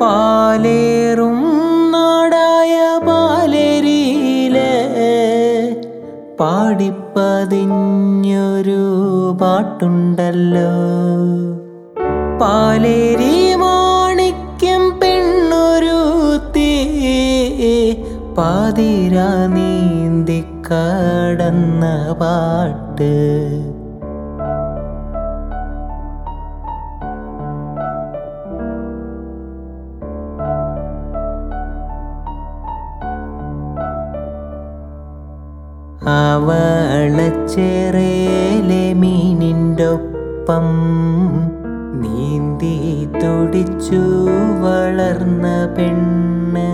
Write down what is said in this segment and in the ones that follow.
പാലേറും നാടായ പാലേരിയിലെ പാടിപ്പതിഞ്ഞൊരു പാട്ടുണ്ടല്ലോ പാലേരി മാണിക്യം പെണ്ണൊരുത്തി പാതിര നീന്തി കടന്ന പാട്ട് അവളച്ചേറേലെ മീനിൻ്റൊപ്പം നീന്തി തുടിച്ചു വളർന്ന പെണ്ണ്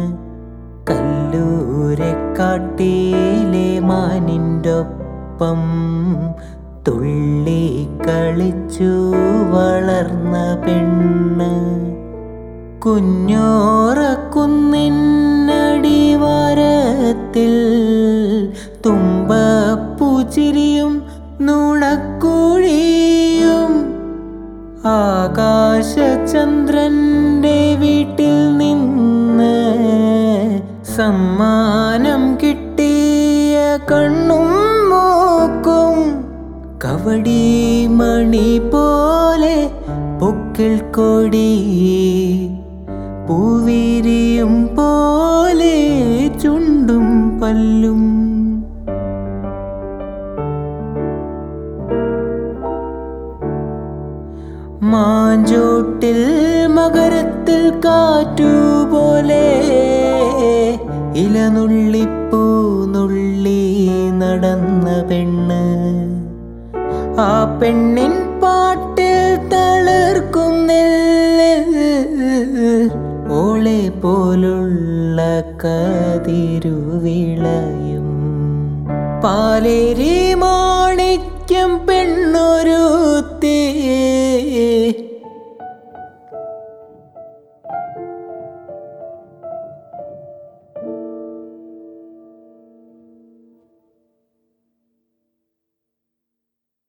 കല്ലൂരെ കാട്ടിലെ മാനിൻ്റൊപ്പം തുള്ളി കളിച്ചു വളർന്ന പെണ്ണ് കുഞ്ഞോറക്കുന്നിന്നടിവാരത്തിൽ തുമ്പപ്പൂച്ചിരിയും നുണക്കുഴിയും ആകാശചന്ദ്രന്റെ വീട്ടിൽ നിന്ന് സമ്മാനം കിട്ടിയ കണ്ണും മൂക്കും കവടി മണി പോലെ പൊക്കിൾ കൊടി പൂവിരിയും പോലെ ചുണ്ടും പല്ലും മാഞ്ചോട്ടിൽ മകരത്തിൽ കാറ്റുപോലെ ഇലനുള്ളിപ്പൂ നുള്ളി നടന്ന പെണ്ണ് ആ പെണ്ണിൻ പാട്ടിൽ തളിർക്കുന്നില്ല ഓളെ പോലുള്ള കതിരുവിളയും പാലേരി മാ